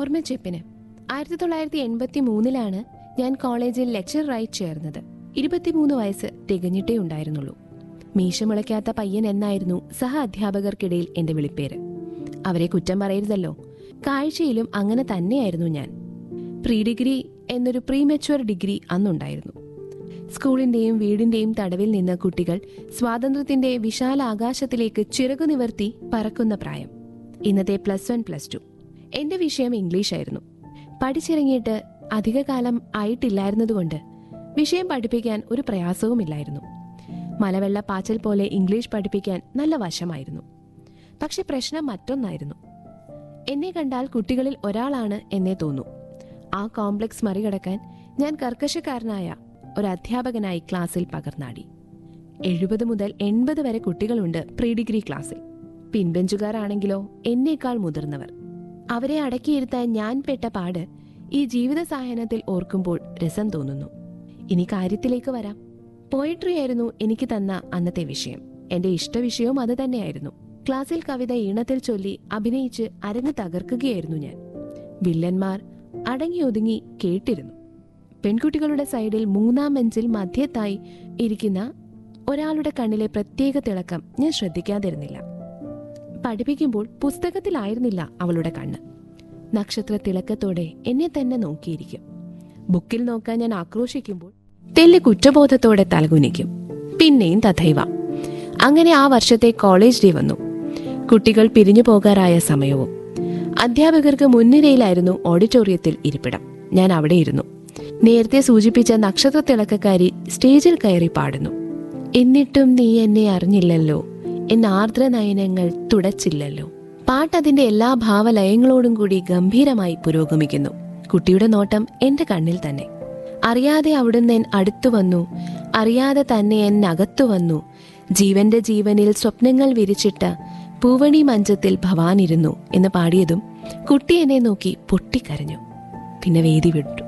ഓർമ്മച്ചെപ്പിന് ആയിരത്തി തൊള്ളായിരത്തി എൺപത്തി മൂന്നിലാണ് ഞാൻ കോളേജിൽ ലെക്ചറായി ചേർന്നത് ഇരുപത്തിമൂന്ന് വയസ്സ് തികഞ്ഞിട്ടേ ഉണ്ടായിരുന്നുള്ളൂ മീശമുളയ്ക്കാത്ത പയ്യൻ എന്നായിരുന്നു സഹ അധ്യാപകർക്കിടയിൽ എന്റെ വിളിപ്പേര് അവരെ കുറ്റം പറയരുതല്ലോ കാഴ്ചയിലും അങ്ങനെ തന്നെയായിരുന്നു ഞാൻ പ്രീ ഡിഗ്രി എന്നൊരു പ്രീമെച്വർ ഡിഗ്രി അന്നുണ്ടായിരുന്നു സ്കൂളിന്റെയും വീടിന്റെയും തടവിൽ നിന്ന് കുട്ടികൾ സ്വാതന്ത്ര്യത്തിന്റെ വിശാല ആകാശത്തിലേക്ക് ചിറകു നിവർത്തി പറക്കുന്ന പ്രായം ഇന്നത്തെ പ്ലസ് വൺ പ്ലസ് ടു എന്റെ വിഷയം ഇംഗ്ലീഷായിരുന്നു പഠിച്ചിറങ്ങിയിട്ട് അധികകാലം ആയിട്ടില്ലായിരുന്നതുകൊണ്ട് വിഷയം പഠിപ്പിക്കാൻ ഒരു പ്രയാസവുമില്ലായിരുന്നു മലവെള്ള പാച്ചൽ പോലെ ഇംഗ്ലീഷ് പഠിപ്പിക്കാൻ നല്ല വശമായിരുന്നു പക്ഷെ പ്രശ്നം മറ്റൊന്നായിരുന്നു എന്നെ കണ്ടാൽ കുട്ടികളിൽ ഒരാളാണ് എന്നേ തോന്നൂ ആ കോംപ്ലക്സ് മറികടക്കാൻ ഞാൻ കർക്കശക്കാരനായ ഒരു അധ്യാപകനായി ക്ലാസ്സിൽ പകർന്നാടി എഴുപത് മുതൽ എൺപത് വരെ കുട്ടികളുണ്ട് പ്രീ ഡിഗ്രി ക്ലാസ്സിൽ പിൻബെഞ്ചുകാരാണെങ്കിലോ എന്നേക്കാൾ മുതിർന്നവർ അവരെ അടക്കിയിരുത്താൻ ഞാൻ പെട്ട പാട് ഈ ജീവിത സായനത്തിൽ ഓർക്കുമ്പോൾ രസം തോന്നുന്നു ഇനി കാര്യത്തിലേക്ക് വരാം പോയട്രി ആയിരുന്നു എനിക്ക് തന്ന അന്നത്തെ വിഷയം എന്റെ ഇഷ്ടവിഷയവും അത് തന്നെയായിരുന്നു ക്ലാസ്സിൽ കവിത ഈണത്തിൽ ചൊല്ലി അഭിനയിച്ച് അരങ്ങ് തകർക്കുകയായിരുന്നു ഞാൻ വില്ലന്മാർ അടങ്ങി ഒതുങ്ങി കേട്ടിരുന്നു പെൺകുട്ടികളുടെ സൈഡിൽ മൂന്നാം ബെഞ്ചിൽ മധ്യത്തായി ഇരിക്കുന്ന ഒരാളുടെ കണ്ണിലെ പ്രത്യേക തിളക്കം ഞാൻ ശ്രദ്ധിക്കാതിരുന്നില്ല പഠിപ്പിക്കുമ്പോൾ പുസ്തകത്തിലായിരുന്നില്ല അവളുടെ കണ്ണ് നക്ഷത്ര തിളക്കത്തോടെ എന്നെ തന്നെ നോക്കിയിരിക്കും ബുക്കിൽ നോക്കാൻ ഞാൻ ആക്രോശിക്കുമ്പോൾ തെല്ല് കുറ്റബോധത്തോടെ തലകുനിക്കും പിന്നെയും തഥൈവ അങ്ങനെ ആ വർഷത്തെ കോളേജ് ഡേ വന്നു കുട്ടികൾ പിരിഞ്ഞു പോകാറായ സമയവും അധ്യാപകർക്ക് മുൻനിരയിലായിരുന്നു ഓഡിറ്റോറിയത്തിൽ ഇരിപ്പിടം ഞാൻ അവിടെ ഇരുന്നു നേരത്തെ സൂചിപ്പിച്ച നക്ഷത്ര തിളക്കക്കാരി സ്റ്റേജിൽ കയറി പാടുന്നു എന്നിട്ടും നീ എന്നെ അറിഞ്ഞില്ലല്ലോ എന്ന ആർദ്ര നയനങ്ങൾ തുടച്ചില്ലല്ലോ പാട്ട് അതിന്റെ എല്ലാ ഭാവലയങ്ങളോടും കൂടി ഗംഭീരമായി പുരോഗമിക്കുന്നു കുട്ടിയുടെ നോട്ടം എന്റെ കണ്ണിൽ തന്നെ അറിയാതെ അവിടുന്ന് എൻ അടുത്തു വന്നു അറിയാതെ തന്നെ എൻ അകത്തു വന്നു ജീവന്റെ ജീവനിൽ സ്വപ്നങ്ങൾ വിരിച്ചിട്ട പൂവണി മഞ്ചത്തിൽ ഭവാനിരുന്നു എന്ന് പാടിയതും കുട്ടി എന്നെ നോക്കി പൊട്ടിക്കരഞ്ഞു പിന്നെ വേദി വിട്ടു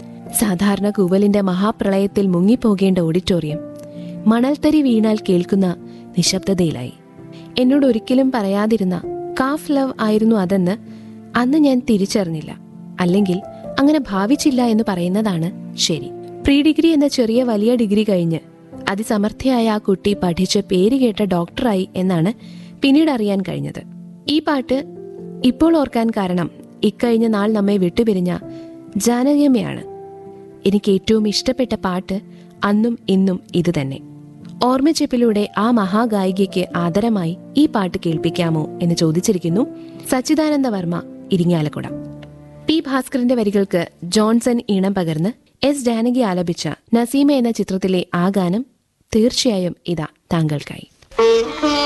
സാധാരണ കൂവലിന്റെ മഹാപ്രളയത്തിൽ മുങ്ങിപ്പോകേണ്ട ഓഡിറ്റോറിയം മണൽത്തരി വീണാൽ കേൾക്കുന്ന നിശബ്ദതയിലായി എന്നോട് ഒരിക്കലും പറയാതിരുന്ന കാഫ് ലവ് ആയിരുന്നു അതെന്ന് അന്ന് ഞാൻ തിരിച്ചറിഞ്ഞില്ല അല്ലെങ്കിൽ അങ്ങനെ ഭാവിച്ചില്ല എന്ന് പറയുന്നതാണ് ശരി പ്രീ ഡിഗ്രി എന്ന ചെറിയ വലിയ ഡിഗ്രി കഴിഞ്ഞ് അതിസമർത്ഥയായ ആ കുട്ടി പഠിച്ച് പേര് കേട്ട ഡോക്ടറായി എന്നാണ് പിന്നീട് അറിയാൻ കഴിഞ്ഞത് ഈ പാട്ട് ഇപ്പോൾ ഓർക്കാൻ കാരണം ഇക്കഴിഞ്ഞ നാൾ നമ്മെ വിട്ടുപിരിഞ്ഞ ജാനകമ്മയാണ് എനിക്ക് ഏറ്റവും ഇഷ്ടപ്പെട്ട പാട്ട് അന്നും ഇന്നും ഇത് തന്നെ ഓർമ്മച്ചെപ്പിലൂടെ ആ മഹാഗായികയ്ക്ക് ആദരമായി ഈ പാട്ട് കേൾപ്പിക്കാമോ എന്ന് ചോദിച്ചിരിക്കുന്നു സച്ചിദാനന്ദ വർമ്മ ഇരിങ്ങാലക്കുട പി ഭാസ്കറിന്റെ വരികൾക്ക് ജോൺസൺ ഈണം പകർന്ന് എസ് ജാനകി ആലപിച്ച നസീമ എന്ന ചിത്രത്തിലെ ആ ഗാനം തീർച്ചയായും ഇതാ താങ്കൾക്കായി